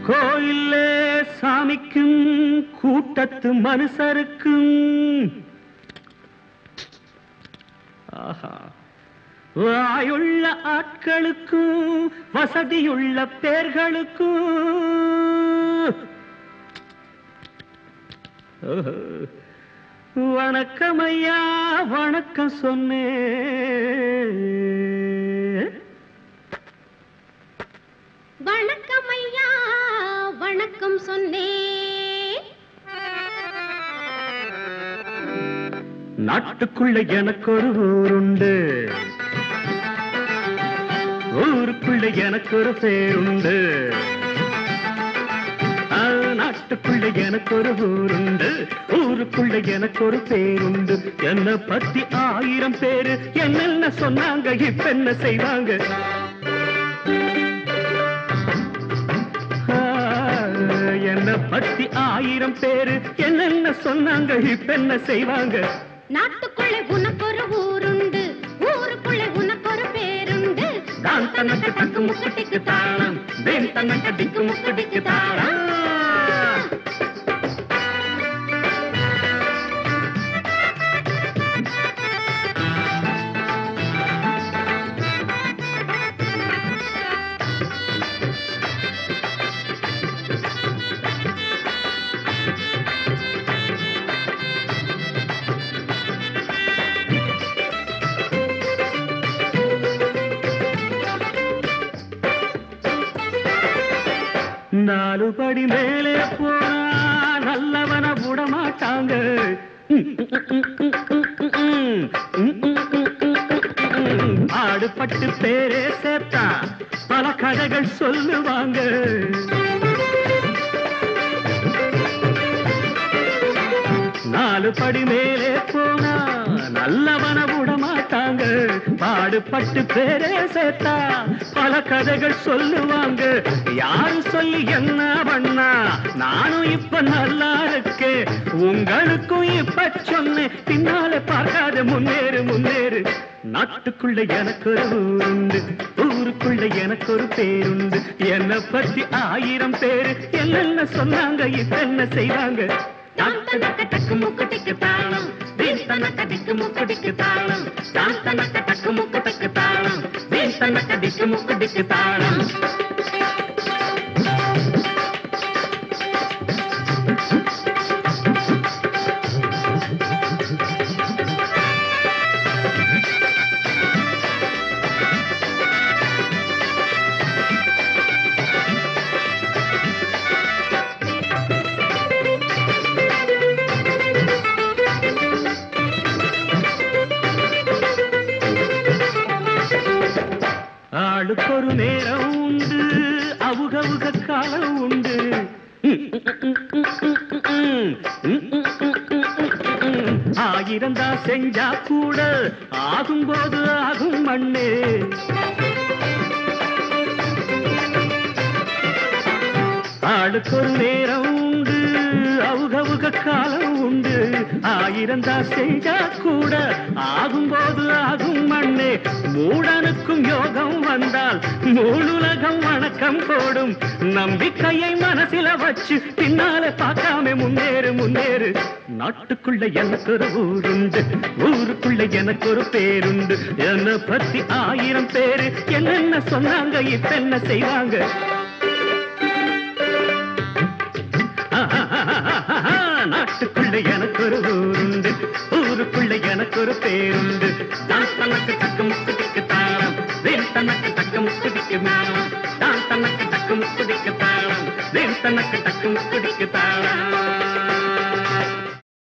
கோயில்ல சாமிக்கும் கூட்டத்து மனுஷருக்கும் ஆஹா வாயுள்ள ஆட்களுக்கும் வசதியுள்ள பேர்களுக்கும் ஓஹோ. வணக்கம் ஐயா வணக்கம் சொன்னேன் வணக்கம் ஐயா வணக்கம் சொன்னேன் நாட்டுக்குள்ள எனக்கு ஒரு ஊருண்டு ஊருக்குள்ள எனக்கு ஒரு பேருண்டு ஆ, நாட்டுக்குள்ள எனக்கு ஒரு ஊருண்டு ஊருக்குள்ள எனக்கு ஒரு பேருண்டு என்ன பத்தி ஆயிரம் பேரு என்னென்ன சொன்னாங்க இப்ப என்ன செய்வாங்க ஆ, என்ன பத்தி ஆயிரம் பேரு என்னென்ன சொன்னாங்க இப்ப என்ன செய்வாங்க நாட்டுக்குள்ளே உனக்கு ஒரு ஊருண்டு ஊருக்குள்ளே உனக்கு ஒரு பேருண்டு தான் தனக்கு தக்கு முக்கட்டிக்கு தாளம் தேன் தனக்கு திக்கு முக்கட்டிக்கு தாளம் நாலு படி மேலே போனா நல்லவன விட மாட்டாங்க ஆடுபட்டு பேரே சேர்த்தா பல கதைகள் சொல்லுவாங்க நாலு படி மேலே போனா நல்லவன விட மாட்டாங்க பாடுபட்டு பேரே சேர்த்தா பல கதைகள் சொல்லுவாங்க யாரு சொல்லி என்ன பண்ணா நானும் இப்ப நல்லா இருக்கேன் உங்களுக்கும் இப்ப சொன்னேன் பின்னால பார்க்காத முன்னேறு முன்னேறு நாட்டுக்குள்ள எனக்கு ஒரு ஊருண்டு ஊருக்குள்ள எனக்கு ஒரு பேருண்டு என்னை பத்தி ஆயிரம் பேரு என்னென்ன சொன்னாங்க இப்ப என்ன செய்வாங்க தாத்தனக்க டக்கு முக்குட்டிக்கு தாளம் வீண் தனக்க திக்கு முக்குடிக்கு தாளம் தாத்தனக்க டக்கு முக்குட்டுக்கு தாளம் வீண் தனக்க திக்கு முக்குடிக்கு தாளம் ஆளுக்கு ஒரு நேரம் உண்டு அவுகவுக காலம் உண்டு ஆயிரம் தான் செஞ்சா கூட ஆகும்போது ஆகும் மண்ணு ஆளுக்கு ஒரு நேரம் உண்டு அவுகவுக காலம் உண்டு ஆயிரம் தான் செஞ்சா கூட ஆகும்போது ஆகும் மண்ணே மூடனுக்கும் யோகம் வந்தால் மூணுலகம் வணக்கம் போடும் நம்பிக்கையை மனசில வச்சு பின்னால பார்க்காம முன்னேறு முன்னேறு நாட்டுக்குள்ள எனக்கு ஒரு ஊருண்டு ஊருக்குள்ள எனக்கு ஒரு பேருண்டு என்னை பத்தி ஆயிரம் பேரு என்னென்ன சொன்னாங்க இப்ப என்ன செய்வாங்க நாட்டுக்குள்ள எனக்கு ஒரு ஊருண்டு ஊருக்குள்ள எனக்கு ஒரு பேருண்டு தான் தனக்கு தக்கு முக்குதிக்கு தாளம் வேல் தனக்கு தக்கு முக்குதிக்கு மேளம் தான் தனக்கு தக்கு முக்குதிக்கு தாளம் வேல் தனக்கு தக்கு முக்கு